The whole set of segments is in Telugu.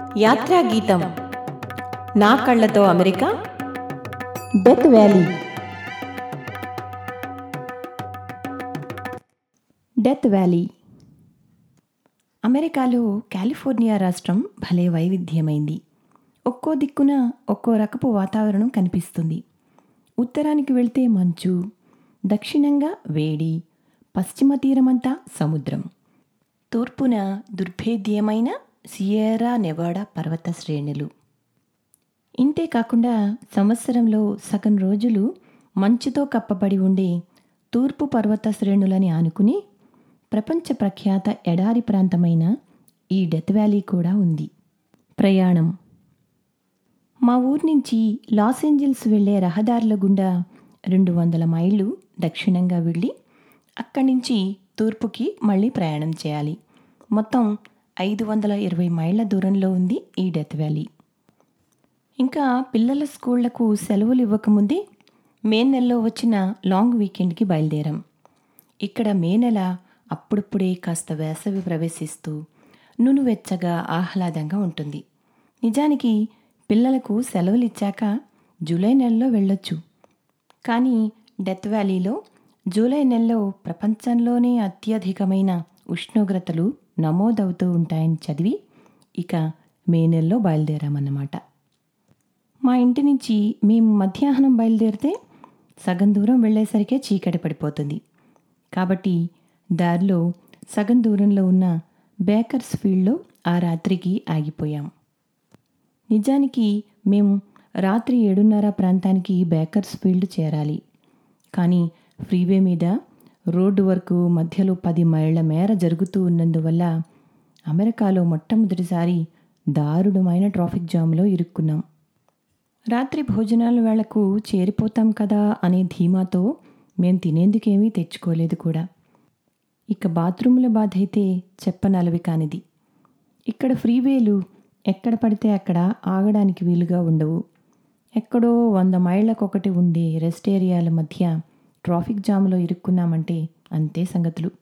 యాత్రా గీతం నా కళ్ళతో America death valley death valley అమెరికాలో కాలిఫోర్నియా రాష్ట్రం భలే వైవిధ్యమైంది ఒక్కో దిక్కున ఒక్కో రకపు వాతావరణం కనిపిస్తుంది ఉత్తరానికి వెళ్తే మంచు దక్షిణంగా వేడి పశ్చిమ తీరమంతా సముద్రం తూర్పున దుర్భేద్యమైన సియేరా నెవాడా పర్వత శ్రేణులు ఇంతే కాకుండా సంవత్సరంలో సగం రోజులు మంచుతో కప్పబడి ఉండే తూర్పు పర్వత శ్రేణులని ఆనుకుని ప్రపంచ ప్రఖ్యాత ఎడారి ప్రాంతమైన ఈ డెత్ వ్యాలీ కూడా ఉంది ప్రయాణం మా ఊరి నుంచి లాస్ ఏంజల్స్ వెళ్ళే రహదారుల గుండా రెండు వందల మైళ్ళు దక్షిణంగా వెళ్ళి అక్కడి నుంచి తూర్పుకి మళ్ళీ ప్రయాణం చేయాలి మొత్తం ఐదు వందల ఇరవై మైళ్ళ దూరంలో ఉంది ఈ డెత్ వ్యాలీ ఇంకా పిల్లల స్కూళ్లకు సెలవులు ఇవ్వకముందే మే నెలలో వచ్చిన లాంగ్ వీకెండ్కి బయలుదేరాం ఇక్కడ మే నెల అప్పుడప్పుడే కాస్త వేసవి ప్రవేశిస్తూ నునువెచ్చగా ఆహ్లాదంగా ఉంటుంది నిజానికి పిల్లలకు సెలవులు ఇచ్చాక జూలై నెలలో వెళ్ళొచ్చు కానీ డెత్ వ్యాలీలో జూలై నెలలో ప్రపంచంలోనే అత్యధికమైన ఉష్ణోగ్రతలు నమోదవుతూ ఉంటాయని చదివి ఇక మే నెలలో బయలుదేరామన్నమాట మా ఇంటి నుంచి మేము మధ్యాహ్నం బయలుదేరితే సగం దూరం వెళ్ళేసరికే చీకటి పడిపోతుంది కాబట్టి దారిలో సగం దూరంలో ఉన్న బేకర్స్ ఫీల్డ్లో ఆ రాత్రికి ఆగిపోయాం నిజానికి మేము రాత్రి ఏడున్నర ప్రాంతానికి బేకర్స్ ఫీల్డ్ చేరాలి కానీ ఫ్రీవే మీద రోడ్డు వరకు మధ్యలో పది మైళ్ళ మేర జరుగుతూ ఉన్నందువల్ల అమెరికాలో మొట్టమొదటిసారి దారుణమైన ట్రాఫిక్ జామ్లో ఇరుక్కున్నాం రాత్రి భోజనాల వేళకు చేరిపోతాం కదా అనే ధీమాతో మేం తినేందుకేమీ తెచ్చుకోలేదు కూడా ఇక బాత్రూముల బాధ అయితే చెప్పనలవి కానిది ఇక్కడ ఫ్రీవేలు ఎక్కడ పడితే అక్కడ ఆగడానికి వీలుగా ఉండవు ఎక్కడో వంద మైళ్ళకొకటి ఉండే రెస్ట్ ఏరియాల మధ్య ట్రాఫిక్ జామ్లో ఇరుక్కున్నామంటే అంతే సంగతులు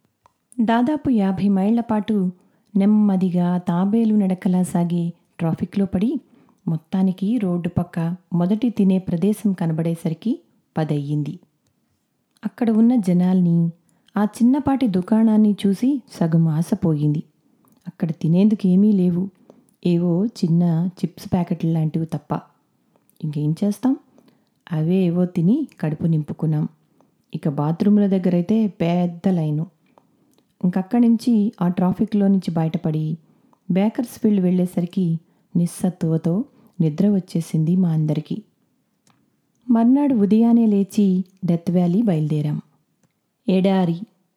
దాదాపు యాభై మైళ్ల పాటు నెమ్మదిగా తాబేలు నడకలా సాగే ట్రాఫిక్లో పడి మొత్తానికి రోడ్డు పక్క మొదటి తినే ప్రదేశం కనబడేసరికి పదయ్యింది అక్కడ ఉన్న జనాల్ని ఆ చిన్నపాటి దుకాణాన్ని చూసి సగం ఆశపోయింది అక్కడ తినేందుకు ఏమీ లేవు ఏవో చిన్న చిప్స్ ప్యాకెట్లు లాంటివి తప్ప ఇంకేం చేస్తాం అవే ఏవో తిని కడుపు నింపుకున్నాం ఇక బాత్రూముల దగ్గర అయితే పెద్ద లైను ఇంకక్కడి నుంచి ఆ ట్రాఫిక్లో నుంచి బయటపడి బేకర్స్ ఫీల్డ్ వెళ్ళేసరికి నిస్సత్తువతో నిద్ర వచ్చేసింది మా అందరికీ మర్నాడు ఉదయాన్నే లేచి డెత్ వ్యాలీ బయలుదేరాం ఎడారి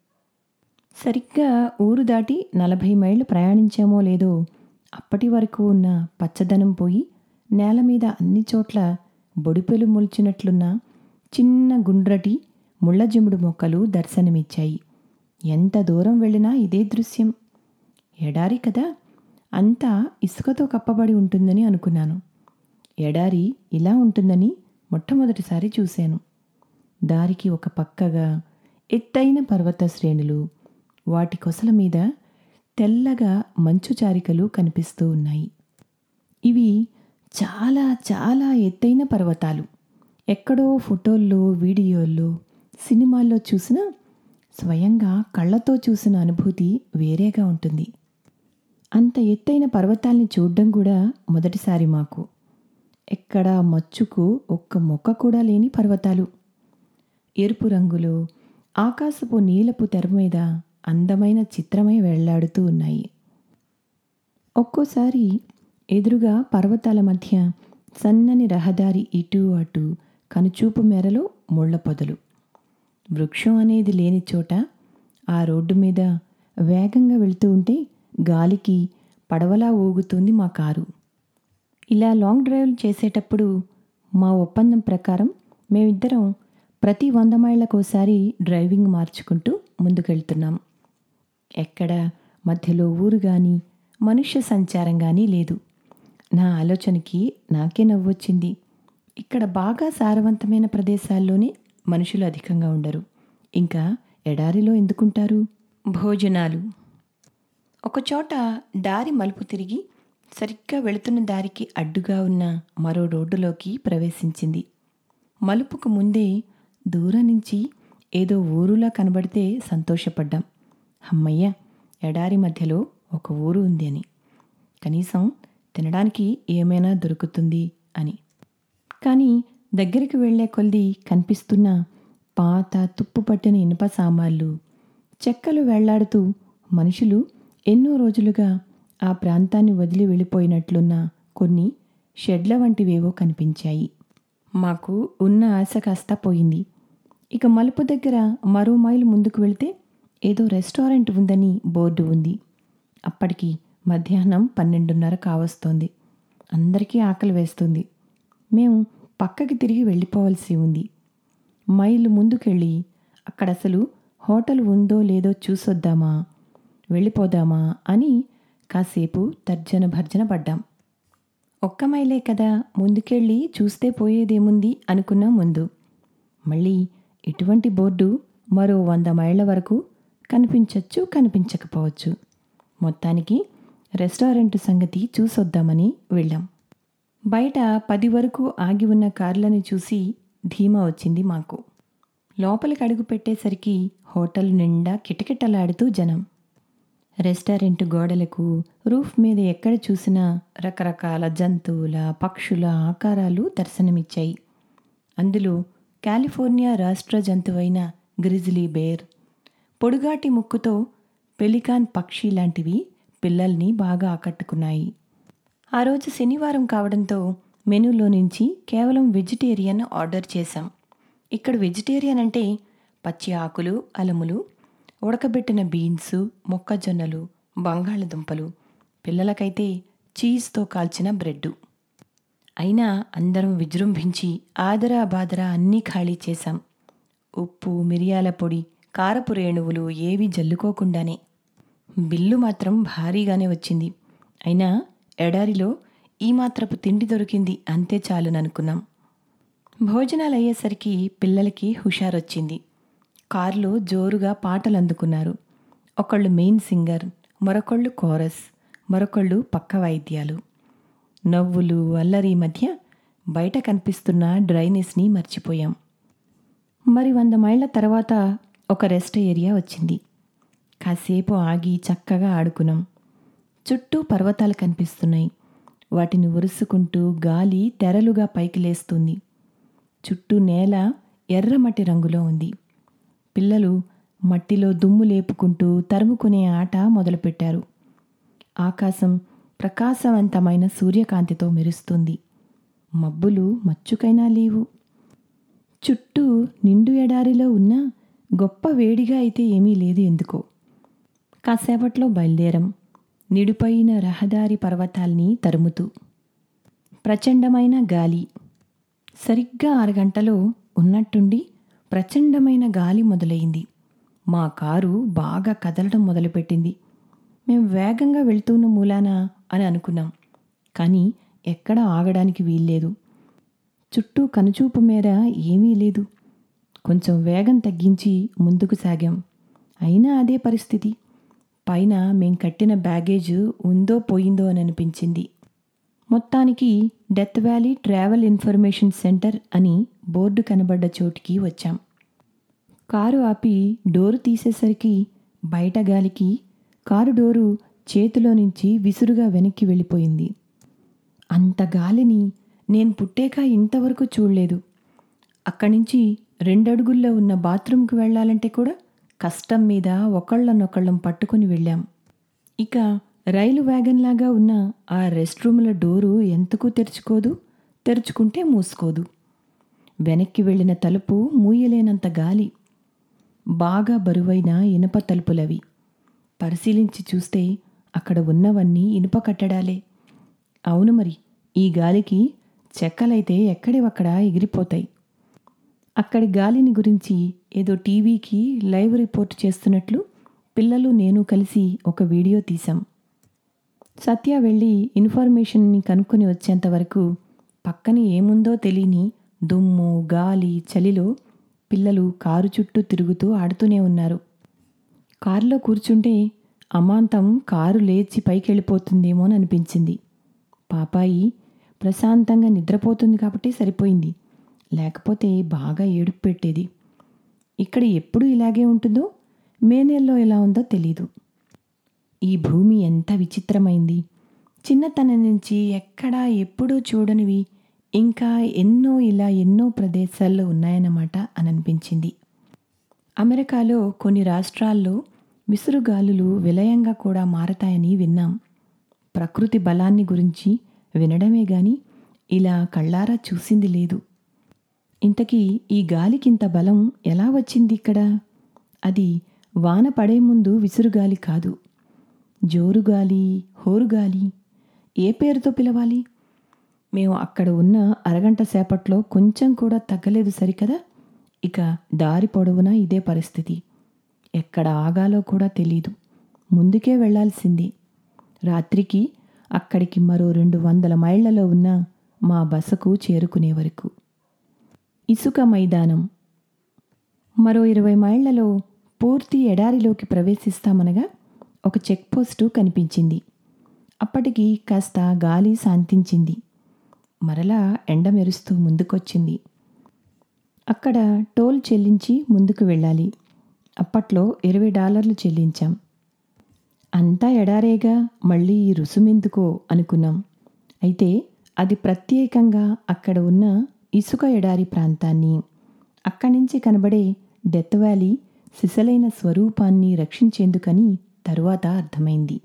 సరిగ్గా ఊరు దాటి నలభై మైళ్ళు ప్రయాణించామో లేదో అప్పటి వరకు ఉన్న పచ్చదనం పోయి నేల మీద అన్ని చోట్ల బొడిపెలు మొలిచినట్లున్న చిన్న గుండ్రటి ముళ్ళజిముడు మొక్కలు దర్శనమిచ్చాయి ఎంత దూరం వెళ్ళినా ఇదే దృశ్యం ఎడారి కదా అంతా ఇసుకతో కప్పబడి ఉంటుందని అనుకున్నాను ఎడారి ఇలా ఉంటుందని మొట్టమొదటిసారి చూశాను దారికి ఒక పక్కగా ఎత్తైన పర్వత శ్రేణులు వాటి కొసల మీద తెల్లగా మంచు చారికలు కనిపిస్తూ ఉన్నాయి ఇవి చాలా చాలా ఎత్తైన పర్వతాలు ఎక్కడో ఫోటోల్లో వీడియోల్లో సినిమాల్లో చూసిన స్వయంగా కళ్ళతో చూసిన అనుభూతి వేరేగా ఉంటుంది అంత ఎత్తైన పర్వతాల్ని చూడడం కూడా మొదటిసారి మాకు ఎక్కడ మచ్చుకు ఒక్క మొక్క కూడా లేని పర్వతాలు ఎరుపు రంగులో ఆకాశపు నీలపు తెర మీద అందమైన చిత్రమై వెళ్లాడుతూ ఉన్నాయి ఒక్కోసారి ఎదురుగా పర్వతాల మధ్య సన్నని రహదారి ఇటు అటు కనుచూపు మేరలో ముళ్ళ పొదలు వృక్షం అనేది లేని చోట ఆ రోడ్డు మీద వేగంగా వెళ్తూ ఉంటే గాలికి పడవలా ఊగుతుంది మా కారు ఇలా లాంగ్ డ్రైవ్లు చేసేటప్పుడు మా ఒప్పందం ప్రకారం మేమిద్దరం ప్రతి వంద మైళ్ళకోసారి డ్రైవింగ్ మార్చుకుంటూ ముందుకెళ్తున్నాం ఎక్కడ మధ్యలో ఊరు కానీ మనుష్య సంచారం కానీ లేదు నా ఆలోచనకి నాకే నవ్వొచ్చింది ఇక్కడ బాగా సారవంతమైన ప్రదేశాల్లోనే మనుషులు అధికంగా ఉండరు ఇంకా ఎడారిలో ఎందుకుంటారు భోజనాలు ఒకచోట దారి మలుపు తిరిగి సరిగ్గా వెళుతున్న దారికి అడ్డుగా ఉన్న మరో రోడ్డులోకి ప్రవేశించింది మలుపుకు ముందే దూరం నుంచి ఏదో ఊరులా కనబడితే సంతోషపడ్డాం అమ్మయ్య ఎడారి మధ్యలో ఒక ఊరు ఉంది అని కనీసం తినడానికి ఏమైనా దొరుకుతుంది అని కానీ దగ్గరికి వెళ్లే కొలది కనిపిస్తున్న పాత తుప్పు పట్టిన ఇనుప సామాన్లు చెక్కలు వెళ్లాడుతూ మనుషులు ఎన్నో రోజులుగా ఆ ప్రాంతాన్ని వదిలి వెళ్ళిపోయినట్లున్న కొన్ని షెడ్ల వంటివేవో కనిపించాయి మాకు ఉన్న ఆశ కాస్త పోయింది ఇక మలుపు దగ్గర మరో మైలు ముందుకు వెళితే ఏదో రెస్టారెంట్ ఉందని బోర్డు ఉంది అప్పటికి మధ్యాహ్నం పన్నెండున్నర కావస్తోంది అందరికీ ఆకలి వేస్తుంది మేము పక్కకి తిరిగి వెళ్ళిపోవలసి ఉంది మైలు ముందుకెళ్ళి అక్కడ అసలు హోటల్ ఉందో లేదో చూసొద్దామా వెళ్ళిపోదామా అని కాసేపు తర్జన భర్జన పడ్డాం ఒక్క మైలే కదా ముందుకెళ్ళి చూస్తే పోయేదేముంది అనుకున్నాం ముందు మళ్ళీ ఇటువంటి బోర్డు మరో వంద మైళ్ళ వరకు కనిపించవచ్చు కనిపించకపోవచ్చు మొత్తానికి రెస్టారెంట్ సంగతి చూసొద్దామని వెళ్ళాం బయట పది వరకు ఆగి ఉన్న కార్లను చూసి ధీమా వచ్చింది మాకు లోపలికి అడుగు పెట్టేసరికి హోటల్ నిండా కిటకిటలాడుతూ జనం రెస్టారెంట్ గోడలకు రూఫ్ మీద ఎక్కడ చూసినా రకరకాల జంతువుల పక్షుల ఆకారాలు దర్శనమిచ్చాయి అందులో కాలిఫోర్నియా రాష్ట్ర జంతువైన గ్రిజ్లీ బేర్ పొడుగాటి ముక్కుతో పెలికాన్ పక్షి లాంటివి పిల్లల్ని బాగా ఆకట్టుకున్నాయి ఆ రోజు శనివారం కావడంతో మెనూలో నుంచి కేవలం వెజిటేరియన్ ఆర్డర్ చేశాం ఇక్కడ వెజిటేరియన్ అంటే పచ్చి ఆకులు అలములు ఉడకబెట్టిన బీన్స్ మొక్కజొన్నలు బంగాళదుంపలు పిల్లలకైతే చీజ్తో కాల్చిన బ్రెడ్డు అయినా అందరం విజృంభించి ఆదరా బాదరా అన్నీ ఖాళీ చేశాం ఉప్పు మిరియాల పొడి కారపు రేణువులు ఏవి జల్లుకోకుండానే బిల్లు మాత్రం భారీగానే వచ్చింది అయినా ఎడారిలో ఈ మాత్రపు తిండి దొరికింది అంతే చాలుననుకున్నాం భోజనాలు అయ్యేసరికి పిల్లలకి హుషారొచ్చింది కారులో జోరుగా పాటలు అందుకున్నారు ఒకళ్ళు మెయిన్ సింగర్ మరొకళ్ళు కోరస్ మరొకళ్ళు పక్క వాయిద్యాలు నవ్వులు అల్లరి మధ్య బయట కనిపిస్తున్న డ్రైనెస్ని మర్చిపోయాం మరి వంద మైళ్ళ తర్వాత ఒక రెస్ట్ ఏరియా వచ్చింది కాసేపు ఆగి చక్కగా ఆడుకున్నాం చుట్టూ పర్వతాలు కనిపిస్తున్నాయి వాటిని ఉరుసుకుంటూ గాలి తెరలుగా పైకి లేస్తుంది చుట్టూ నేల ఎర్రమట్టి రంగులో ఉంది పిల్లలు మట్టిలో దుమ్ము లేపుకుంటూ తరుముకునే ఆట మొదలుపెట్టారు ఆకాశం ప్రకాశవంతమైన సూర్యకాంతితో మెరుస్తుంది మబ్బులు మచ్చుకైనా లేవు చుట్టూ నిండు ఎడారిలో ఉన్న గొప్ప వేడిగా అయితే ఏమీ లేదు ఎందుకో కాసేపట్లో బయలుదేరం నిడిపోయిన రహదారి పర్వతాల్ని తరుముతూ ప్రచండమైన గాలి సరిగ్గా అరగంటలో ఉన్నట్టుండి ప్రచండమైన గాలి మొదలైంది మా కారు బాగా కదలడం మొదలుపెట్టింది మేము వేగంగా వెళ్తున్న మూలాన అని అనుకున్నాం కానీ ఎక్కడ ఆగడానికి వీల్లేదు చుట్టూ కనుచూపు మేర ఏమీ లేదు కొంచెం వేగం తగ్గించి ముందుకు సాగాం అయినా అదే పరిస్థితి పైన మేం కట్టిన బ్యాగేజ్ ఉందో పోయిందో అని అనిపించింది మొత్తానికి death valley travel information centre అని బోర్డు కనబడ్డ చోటికి వచ్చాం కారు ఆపి డోరు తీసేసరికి బయట గాలికి కారు డోరు చేతిలో నుంచి విసురుగా వెనక్కి వెళ్ళిపోయింది అంత గాలిని నేను పుట్టాక ఇంతవరకు చూడలేదు అక్కడి నుంచి రెండడుగుల్లో ఉన్న బాత్రూంకి వెళ్ళాలంటే కూడా కష్టం మీద ఒకళ్ళనొకళ్ళం పట్టుకొని వెళ్ళాం ఇక రైలు వ్యాగన్ లాగా ఉన్న ఆ రెస్ట్ రూముల డోరు ఎంతకు తెరుచుకోదు తెరుచుకుంటే మూసుకోదు వెనక్కి వెళ్ళిన తలుపు మూయలేనంత గాలి బాగా బరువైన ఇనుప తలుపులవి పరిశీలించి చూస్తే అక్కడ ఉన్నవన్నీ ఇనుప కట్టడాలే అవును మరి ఈ గాలికి చెక్కలైతే ఎక్కడివక్కడ ఎగిరిపోతాయి అక్కడి గాలిని గురించి ఏదో టీవీకి లైవ్ రిపోర్ట్ చేస్తున్నట్లు పిల్లలు నేను కలిసి ఒక వీడియో తీశాం సత్య వెళ్ళి ఇన్ఫర్మేషన్ని కనుక్కొని వచ్చేంత వరకు పక్కన ఏముందో తెలియని దుమ్ము గాలి చలిలో పిల్లలు కారు చుట్టూ తిరుగుతూ ఆడుతూనే ఉన్నారు కారులో కూర్చుంటే అమాంతం కారు లేచి పైకి వెళ్ళిపోతుందేమో అని అనిపించింది పాపాయి ప్రశాంతంగా నిద్రపోతుంది కాబట్టి సరిపోయింది లేకపోతే బాగా ఏడుపు పెట్టేది ఇక్కడ ఎప్పుడు ఇలాగే ఉంటుందో మే నెలలో ఎలా ఉందో తెలీదు ఈ భూమి ఎంత విచిత్రమైంది చిన్నతనం నుంచి ఎక్కడా ఎప్పుడూ చూడనివి ఇంకా ఎన్నో ఇలా ఎన్నో ప్రదేశాల్లో ఉన్నాయన్నమాట అని అనిపించింది అమెరికాలో కొన్ని రాష్ట్రాల్లో విసురుగాలులు విలయంగా కూడా మారతాయని విన్నాం ప్రకృతి బలాన్ని గురించి వినడమే గాని ఇలా కళ్ళారా చూసింది లేదు ఇంతకీ ఈ గాలికింత బలం ఎలా వచ్చింది ఇక్కడ అది వాన పడే ముందు విసురుగాలి కాదు జోరుగాలి హోరుగాలి ఏ పేరుతో పిలవాలి మేము అక్కడ ఉన్న అరగంట సేపట్లో కొంచెం కూడా తగ్గలేదు సరికదా ఇక దారి పొడవునా ఇదే పరిస్థితి ఎక్కడ ఆగాలో కూడా తెలీదు ముందుకే వెళ్లాల్సింది రాత్రికి అక్కడికి మరో రెండు వందల మైళ్లలో ఉన్న మా బసకు చేరుకునే వరకు ఇసుక మైదానం మరో ఇరవై మైళ్లలో పూర్తి ఎడారిలోకి ప్రవేశిస్తామనగా ఒక చెక్ పోస్టు కనిపించింది అప్పటికి కాస్త గాలి శాంతించింది మరలా ఎండ మెరుస్తూ ముందుకొచ్చింది అక్కడ టోల్ చెల్లించి ముందుకు వెళ్ళాలి అప్పట్లో ఇరవై డాలర్లు చెల్లించాం అంతా ఎడారేగా మళ్ళీ ఈ రుసుమెందుకో అనుకున్నాం అయితే అది ప్రత్యేకంగా అక్కడ ఉన్న ఇసుక ఎడారి ప్రాంతాన్ని అక్కడి నుంచి కనబడే డెత్ వ్యాలీ సిసలైన స్వరూపాన్ని రక్షించేందుకని తరువాత అర్థమైంది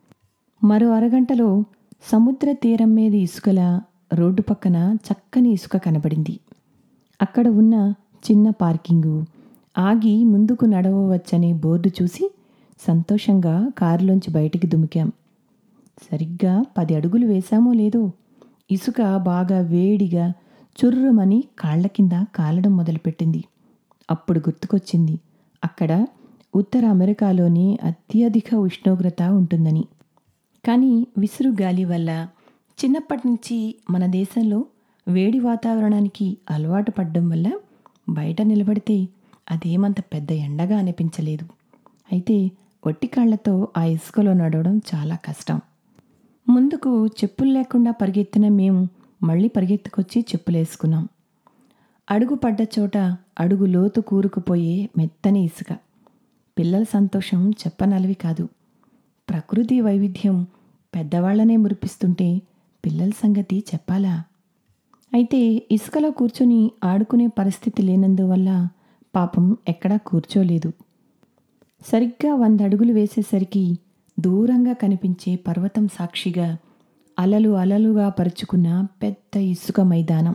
మరో అరగంటలో సముద్ర తీరం మీద ఇసుకల రోడ్డు పక్కన చక్కని ఇసుక కనబడింది అక్కడ ఉన్న చిన్న పార్కింగు ఆగి ముందుకు నడవవచ్చనే బోర్డు చూసి సంతోషంగా కారులోంచి బయటికి దుమికాం సరిగ్గా పది అడుగులు వేశామో లేదో ఇసుక బాగా వేడిగా చుర్రుమని కాళ్ల కింద కాలడం మొదలుపెట్టింది అప్పుడు గుర్తుకొచ్చింది అక్కడ ఉత్తర అమెరికాలోనే అత్యధిక ఉష్ణోగ్రత ఉంటుందని కానీ విసురు గాలి వల్ల చిన్నప్పటి నుంచి మన దేశంలో వేడి వాతావరణానికి అలవాటు పడ్డం వల్ల బయట నిలబడితే అదేమంత పెద్ద ఎండగా అనిపించలేదు అయితే ఒట్టి కాళ్లతో ఆ ఇసుకలో నడవడం చాలా కష్టం ముందుకు చెప్పులు లేకుండా పరిగెత్తిన మేము మళ్ళీ పరిగెత్తుకొచ్చి చెప్పులేసుకున్నాం అడుగు పడ్డ చోట అడుగు లోతు కూరుకుపోయే మెత్తని ఇసుక పిల్లల సంతోషం చెప్పనలవి కాదు ప్రకృతి వైవిధ్యం పెద్దవాళ్లనే మురిపిస్తుంటే పిల్లల సంగతి చెప్పాలా అయితే ఇసుకలో కూర్చొని ఆడుకునే పరిస్థితి లేనందువల్ల పాపం ఎక్కడా కూర్చోలేదు సరిగ్గా వంద అడుగులు వేసేసరికి దూరంగా కనిపించే పర్వతం సాక్షిగా అలలు అలలుగా పరుచుకున్న పెద్ద ఇసుక మైదానం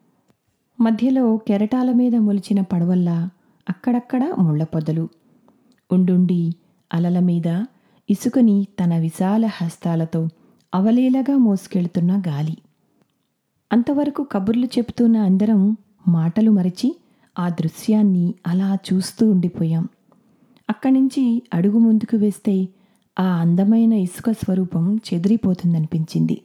మధ్యలో కెరటాల మీద మొలిచిన పడవల్లా అక్కడక్కడ ముళ్ళ పొదలు ఉండుండి అలల మీద ఇసుకని తన విశాల హస్తాలతో అవలేలగా మోసుకెళ్తున్న గాలి అంతవరకు కబుర్లు చెబుతున్న అందరం మాటలు మరచి ఆ దృశ్యాన్ని అలా చూస్తూ ఉండిపోయాం అక్కడి నుంచి అడుగు ముందుకు వేస్తే ఆ అందమైన ఇసుక స్వరూపం చెదిరిపోతుందనిపించింది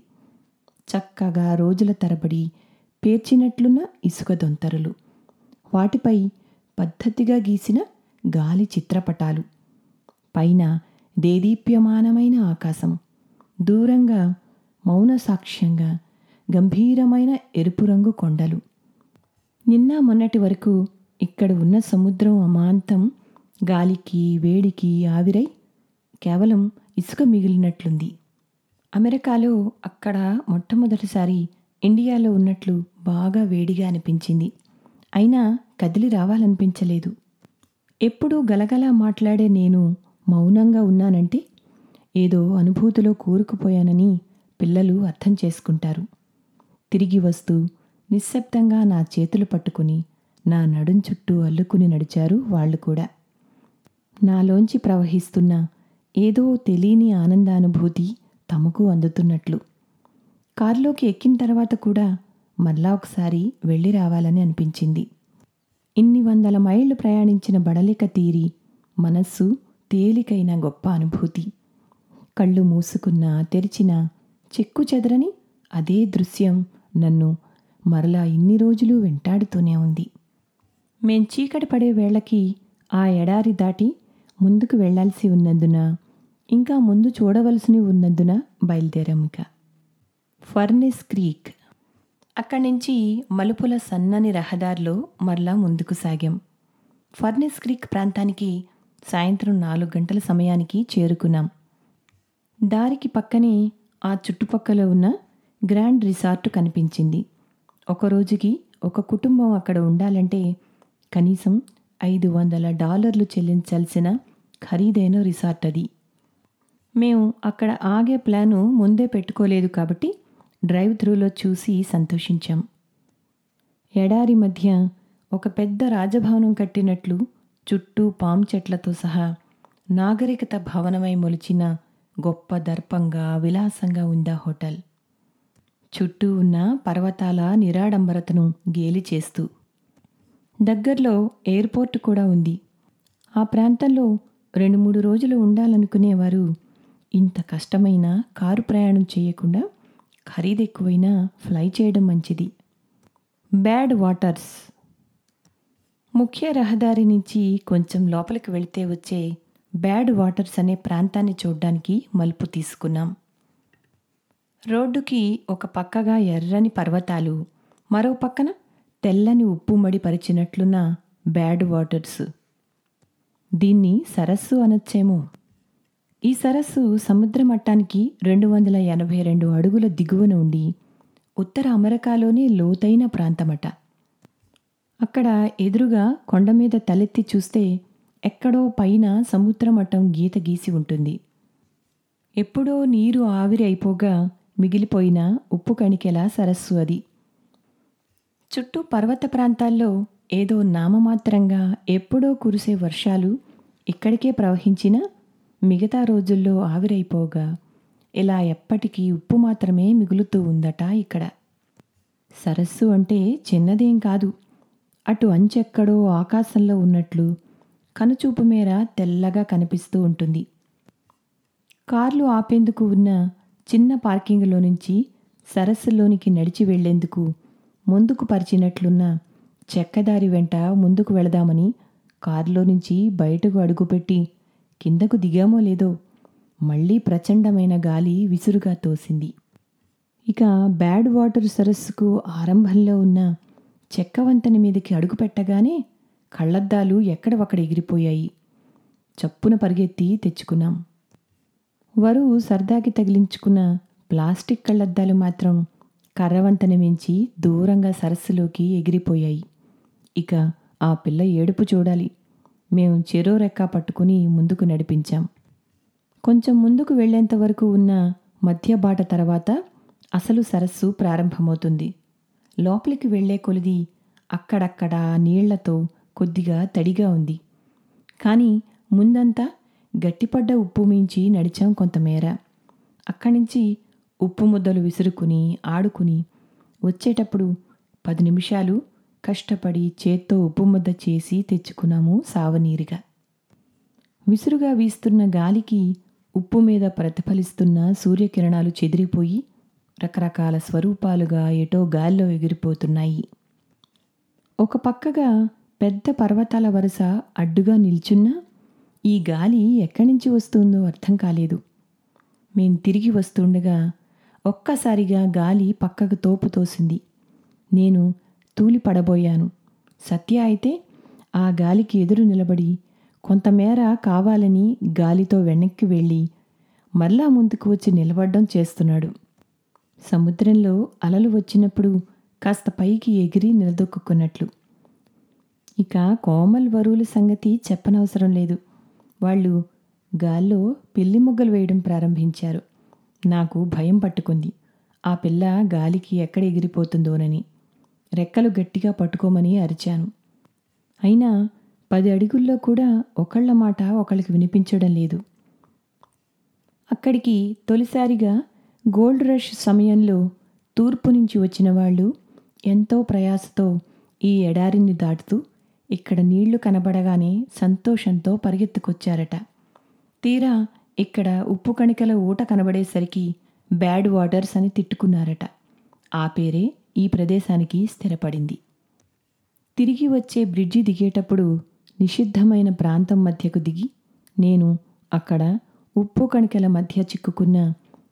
చక్కగా రోజుల తరబడి పేర్చినట్లున్న ఇసుక దొంతరలు వాటిపై పద్ధతిగా గీసిన గాలి చిత్రపటాలు పైన దేదీప్యమానమైన ఆకాశం దూరంగా మౌన సాక్ష్యంగా గంభీరమైన ఎరుపు రంగు కొండలు నిన్న మొన్నటి వరకు ఇక్కడ ఉన్న సముద్రం అమాంతం గాలికి వేడికి ఆవిరై కేవలం ఇసుక మిగిలినట్లుంది అమెరికాలో అక్కడ మొట్టమొదటిసారి ఇండియాలో ఉన్నట్లు బాగా వేడిగా అనిపించింది అయినా కదిలి రావాలనిపించలేదు ఎప్పుడూ గలగలా మాట్లాడే నేను మౌనంగా ఉన్నానంటే ఏదో అనుభూతిలో కూరుకుపోయానని పిల్లలు అర్థం చేసుకుంటారు తిరిగి వస్తూ నిశ్శబ్దంగా నా చేతులు పట్టుకుని నా నడుం చుట్టూ అల్లుకుని నడిచారు వాళ్ళు కూడా నాలోంచి ప్రవహిస్తున్న ఏదో తెలియని ఆనందానుభూతి తమకు అందుతున్నట్లు కారులోకి ఎక్కిన తర్వాత కూడా మళ్ళా ఒకసారి వెళ్ళి రావాలని అనిపించింది ఇన్ని వందల మైళ్ళు ప్రయాణించిన బడలిక తీరి మనస్సు తేలికైన గొప్ప అనుభూతి కళ్ళు మూసుకున్నా తెరిచినా చెక్కు చెదరని అదే దృశ్యం నన్ను మరలా ఇన్ని రోజులు వెంటాడుతూనే ఉంది మేం చీకటి పడే వేళకి ఆ ఎడారి దాటి ముందుకు వెళ్లాల్సి ఉన్నందున ఇంకా ముందు చూడవలసినవి ఉన్నందున బయలుదేరాం ఇక ఫర్నెస్ క్రీక్ అక్కడి నుంచి మలుపుల సన్నని రహదారిలో మరలా ముందుకు సాగాం ఫర్నెస్ క్రీక్ ప్రాంతానికి సాయంత్రం నాలుగు గంటల సమయానికి చేరుకున్నాం దారికి పక్కనే ఆ చుట్టుపక్కల ఉన్న గ్రాండ్ రిసార్ట్ కనిపించింది ఒక రోజుకి ఒక కుటుంబం అక్కడ ఉండాలంటే కనీసం ఐదు వందల డాలర్లు చెల్లించాల్సిన ఖరీదైన రిసార్ట్ అది మేము అక్కడ ఆగే ప్లాను ముందే పెట్టుకోలేదు కాబట్టి డ్రైవ్ త్రూలో చూసి సంతోషించాం ఎడారి మధ్య ఒక పెద్ద రాజభవనం కట్టినట్లు చుట్టూ పామ్ చెట్లతో సహా నాగరికత భవనమై మొలిచిన గొప్ప దర్పంగా విలాసంగా ఉందా హోటల్ చుట్టూ ఉన్న పర్వతాల నిరాడంబరతను గేలి చేస్తూ దగ్గరలో ఎయిర్పోర్ట్ కూడా ఉంది ఆ ప్రాంతంలో రెండు మూడు రోజులు ఉండాలనుకునేవారు ఇంత కష్టమైన కారు ప్రయాణం చేయకుండా ఖరీదు ఎక్కువైనా ఫ్లై చేయడం మంచిది బ్యాడ్ వాటర్స్ ముఖ్య రహదారి నుంచి కొంచెం లోపలికి వెళితే వచ్చే బ్యాడ్ వాటర్స్ అనే ప్రాంతాన్ని చూడ్డానికి మలుపు తీసుకున్నాం రోడ్డుకి ఒక పక్కగా ఎర్రని పర్వతాలు మరో పక్కన తెల్లని ఉప్పు మడి పరిచినట్లున్న బ్యాడ్ వాటర్స్ దీన్ని సరస్సు అనొచ్చేమో ఈ సరస్సు సముద్ర మట్టానికి రెండు వందల ఎనభై రెండు అడుగుల దిగువన ఉండి ఉత్తర అమెరికాలోనే లోతైన ప్రాంతమట అక్కడ ఎదురుగా కొండ మీద తలెత్తి చూస్తే ఎక్కడో పైన సముద్ర మట్టం గీత గీసి ఉంటుంది ఎప్పుడో నీరు ఆవిరి అయిపోగా మిగిలిపోయిన ఉప్పు కణికెల సరస్సు అది చుట్టూ పర్వత ప్రాంతాల్లో ఏదో నామమాత్రంగా ఎప్పుడో కురిసే వర్షాలు ఇక్కడికే ప్రవహించినా మిగతా రోజుల్లో ఆవిరైపోగా ఇలా ఎప్పటికీ ఉప్పు మాత్రమే మిగులుతూ ఉందట ఇక్కడ సరస్సు అంటే చిన్నదేం కాదు అటు అంచెక్కడో ఆకాశంలో ఉన్నట్లు కనుచూపు మేర తెల్లగా కనిపిస్తూ ఉంటుంది కార్లు ఆపేందుకు ఉన్న చిన్న పార్కింగ్లో నుంచి సరస్సులోనికి నడిచి వెళ్లేందుకు ముందుకు పరిచినట్లున్న చెక్కదారి వెంట ముందుకు వెళదామని కారులో నుంచి బయటకు అడుగుపెట్టి కిందకు దిగామో లేదో మళ్ళీ ప్రచండమైన గాలి విసురుగా తోసింది ఇక బ్యాడ్ వాటర్ సరస్సుకు ఆరంభంలో ఉన్న చెక్క వంతెన మీదకి అడుగు పెట్టగానే కళ్ళద్దాలు ఎక్కడవక్కడ ఎగిరిపోయాయి చప్పున పరిగెత్తి తెచ్చుకున్నాం వరువు సరదాకి తగిలించుకున్న ప్లాస్టిక్ కళ్ళద్దాలు మాత్రం కర్రవంతెన మించి దూరంగా సరస్సులోకి ఎగిరిపోయాయి ఇక ఆ పిల్ల ఏడుపు చూడాలి మేము చెరో రెక్క పట్టుకుని ముందుకు నడిపించాం కొంచెం ముందుకు వెళ్లేంత వరకు ఉన్న మధ్య బాట తర్వాత అసలు సరస్సు ప్రారంభమవుతుంది లోపలికి వెళ్లే కొలిది అక్కడక్కడ నీళ్లతో కొద్దిగా తడిగా ఉంది కానీ ముందంతా గట్టిపడ్డ ఉప్పు మించి నడిచాం కొంతమేర అక్కడి నుంచి ఉప్పు ముద్దలు విసురుకుని ఆడుకుని వచ్చేటప్పుడు పది నిమిషాలు కష్టపడి చేత్తో ఉప్పు ముద్ద చేసి తెచ్చుకున్నాము సావనీరుగా విసురుగా వీస్తున్న గాలికి ఉప్పు మీద ప్రతిఫలిస్తున్న సూర్యకిరణాలు చెదిరిపోయి రకరకాల స్వరూపాలుగా ఎటో గాల్లో ఎగిరిపోతున్నాయి ఒక పక్కగా పెద్ద పర్వతాల వరుస అడ్డుగా నిల్చున్నా ఈ గాలి ఎక్కడి నుంచి వస్తుందో అర్థం కాలేదు మేం తిరిగి వస్తుండగా ఒక్కసారిగా గాలి పక్కకు తోపు తోసింది నేను తూలి పడబోయాను సత్య అయితే ఆ గాలికి ఎదురు నిలబడి కొంతమేర కావాలని గాలితో వెనక్కి వెళ్ళి మరలా ముందుకు వచ్చి నిలబడ్డం చేస్తున్నాడు సముద్రంలో అలలు వచ్చినప్పుడు కాస్త పైకి ఎగిరి నిలదొక్కున్నట్లు ఇక కోమల్ వరువుల సంగతి చెప్పనవసరం లేదు వాళ్ళు గాల్లో పిల్లి మొగ్గలు వేయడం ప్రారంభించారు నాకు భయం పట్టుకుంది ఆ పిల్ల గాలికి ఎక్కడ ఎగిరిపోతుందోనని రెక్కలు గట్టిగా పట్టుకోమని అరిచాను అయినా పది అడుగుల్లో కూడా ఒకళ్ళ మాట ఒకళ్ళకి వినిపించడం లేదు అక్కడికి తొలిసారిగా గోల్డ్ రష్ సమయంలో తూర్పు నుంచి వచ్చిన వాళ్ళు ఎంతో ప్రయాసతో ఈ ఎడారిని దాటుతూ ఇక్కడ నీళ్లు కనబడగానే సంతోషంతో పరిగెత్తుకొచ్చారట తీరా ఇక్కడ ఉప్పు కణికల ఊట కనబడేసరికి బ్యాడ్ వాటర్స్ అని తిట్టుకున్నారట ఆ పేరే ఈ ప్రదేశానికి స్థిరపడింది తిరిగి వచ్చే బ్రిడ్జి దిగేటప్పుడు నిషిద్ధమైన ప్రాంతం మధ్యకు దిగి నేను అక్కడ ఉప్పు కణికల మధ్య చిక్కుకున్న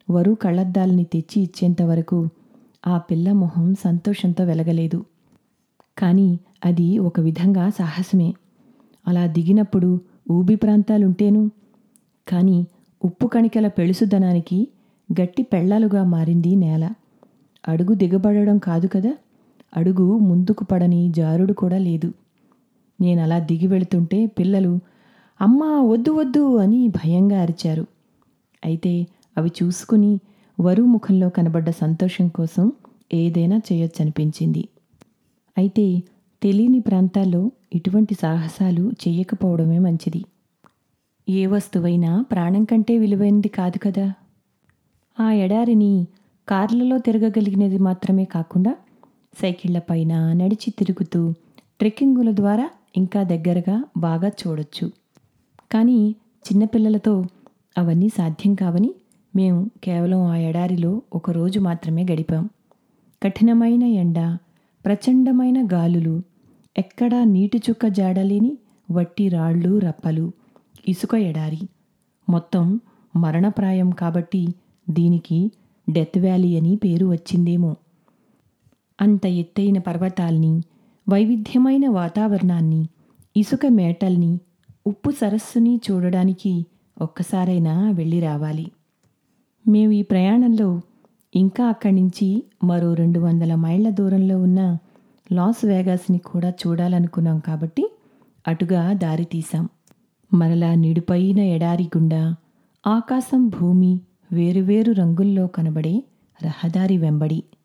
వరు కళ్ళద్దాలని తెచ్చి ఇచ్చేంత వరకు ఆ పిల్ల మొహం సంతోషంతో వెలగలేదు కానీ అది ఒక విధంగా సాహసమే అలా దిగినప్పుడు ఊబి ప్రాంతాలుంటేను కానీ ఉప్పు కణికల పెళుసుదనానికి గట్టి పెళ్ళాలుగా మారింది నేల అడుగు దిగబడడం కాదు కదా అడుగు ముందుకు పడని జారుడు కూడా లేదు నేను అలా దిగి వెళుతుంటే పిల్లలు అమ్మా వద్దు వద్దు అని భయంగా అరిచారు అయితే అవి చూసుకుని వరు ముఖంలో కనబడ్డ సంతోషం కోసం ఏదైనా చేయొచ్చనిపించింది అయితే తెలియని ప్రాంతాల్లో ఇటువంటి సాహసాలు చెయ్యకపోవడమే మంచిది ఏ వస్తువైనా ప్రాణం కంటే విలువైనది కాదు కదా ఆ ఎడారిని కార్లలో తిరగగలిగినది మాత్రమే కాకుండా సైకిళ్లపైన నడిచి తిరుగుతూ ట్రెక్కింగుల ద్వారా ఇంకా దగ్గరగా బాగా చూడొచ్చు కానీ చిన్నపిల్లలతో అవన్నీ సాధ్యం కావని మేము కేవలం ఆ ఎడారిలో ఒక రోజు మాత్రమే గడిపాం కఠినమైన ఎండ ప్రచండమైన గాలులు ఎక్కడా నీటి చుక్క జాడలేని వట్టి రాళ్ళు రప్పలు ఇసుక ఎడారి మొత్తం మరణప్రాయం కాబట్టి దీనికి డెత్ వ్యాలీ అని పేరు వచ్చిందేమో అంత ఎత్తైన పర్వతాల్ని వైవిధ్యమైన వాతావరణాన్ని ఇసుక మేటల్ని ఉప్పు సరస్సుని చూడడానికి ఒక్కసారైనా వెళ్ళి రావాలి మేము ఈ ప్రయాణంలో ఇంకా అక్కడి నుంచి మరో రెండు వందల మైళ్ళ దూరంలో ఉన్న లాస్ వేగాస్ని కూడా చూడాలనుకున్నాం కాబట్టి అటుగా దారి తీశాం మరలా నిడుపైన ఎడారి గుండా ఆకాశం భూమి వేరువేరు రంగుల్లో కనబడే రహదారి వెంబడి